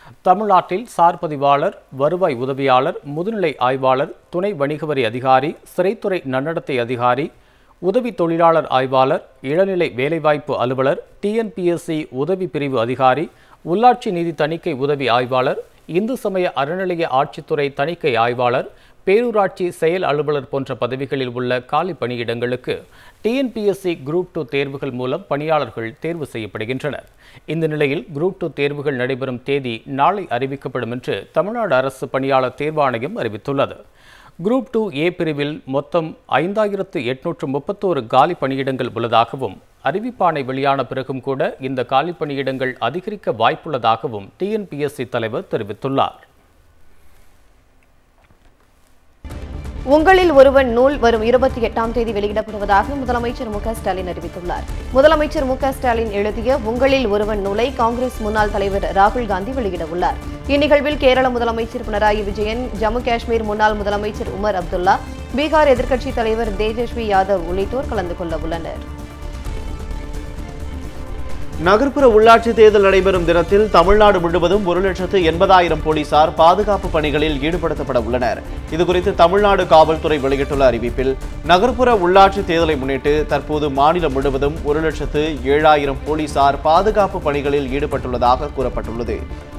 தமிழ்நாட்டில் சார் பதிவாளர் வருவாய் உதவியாளர் முதுநிலை ஆய்வாளர் துணை வணிக வரி அதிகாரி சிறைத்துறை நன்னடத்தை அதிகாரி உதவி தொழிலாளர் ஆய்வாளர் இளநிலை வேலைவாய்ப்பு அலுவலர் டிஎன்பிஎஸ்சி உதவி பிரிவு அதிகாரி உள்ளாட்சி நீதி தணிக்கை உதவி ஆய்வாளர் இந்து சமய அறநிலைய ஆட்சித்துறை தணிக்கை ஆய்வாளர் பேரூராட்சி செயல் அலுவலர் போன்ற பதவிகளில் உள்ள காலி பணியிடங்களுக்கு டிஎன்பிஎஸ்சி குரூப் டூ தேர்வுகள் மூலம் பணியாளர்கள் தேர்வு செய்யப்படுகின்றனர் இந்த நிலையில் குரூப் டூ தேர்வுகள் நடைபெறும் தேதி நாளை அறிவிக்கப்படும் என்று தமிழ்நாடு அரசு பணியாளர் தேர்வாணையம் அறிவித்துள்ளது குரூப் டூ ஏ பிரிவில் மொத்தம் ஐந்தாயிரத்து எட்நூற்று முப்பத்தோரு காலி பணியிடங்கள் உள்ளதாகவும் அறிவிப்பாணை வெளியான பிறகும் கூட இந்த காலி பணியிடங்கள் அதிகரிக்க வாய்ப்புள்ளதாகவும் டிஎன்பிஎஸ்சி தலைவர் தெரிவித்துள்ளார் உங்களில் ஒருவன் நூல் வரும் இருபத்தி எட்டாம் தேதி வெளியிடப்படுவதாக முதலமைச்சர் மு க ஸ்டாலின் அறிவித்துள்ளார் முதலமைச்சர் மு க ஸ்டாலின் எழுதிய உங்களில் ஒருவன் நூலை காங்கிரஸ் முன்னாள் தலைவர் ராகுல் காந்தி வெளியிட உள்ளார் இந்நிகழ்வில் கேரள முதலமைச்சர் பினராயி விஜயன் ஜம்மு காஷ்மீர் முன்னாள் முதலமைச்சர் உமர் அப்துல்லா பீகார் எதிர்க்கட்சித் தலைவர் தேஜஸ்வி யாதவ் உள்ளிட்டோர் கலந்து கொள்ள உள்ளனர் நகர்ப்புற உள்ளாட்சி தேர்தல் நடைபெறும் தினத்தில் தமிழ்நாடு முழுவதும் ஒரு லட்சத்து எண்பதாயிரம் போலீசார் பாதுகாப்பு பணிகளில் ஈடுபடுத்தப்பட உள்ளனர் இதுகுறித்து தமிழ்நாடு காவல்துறை வெளியிட்டுள்ள அறிவிப்பில் நகர்ப்புற உள்ளாட்சி தேர்தலை முன்னிட்டு தற்போது மாநிலம் முழுவதும் ஒரு லட்சத்து ஏழாயிரம் போலீசார் பாதுகாப்பு பணிகளில் ஈடுபட்டுள்ளதாக கூறப்பட்டுள்ளது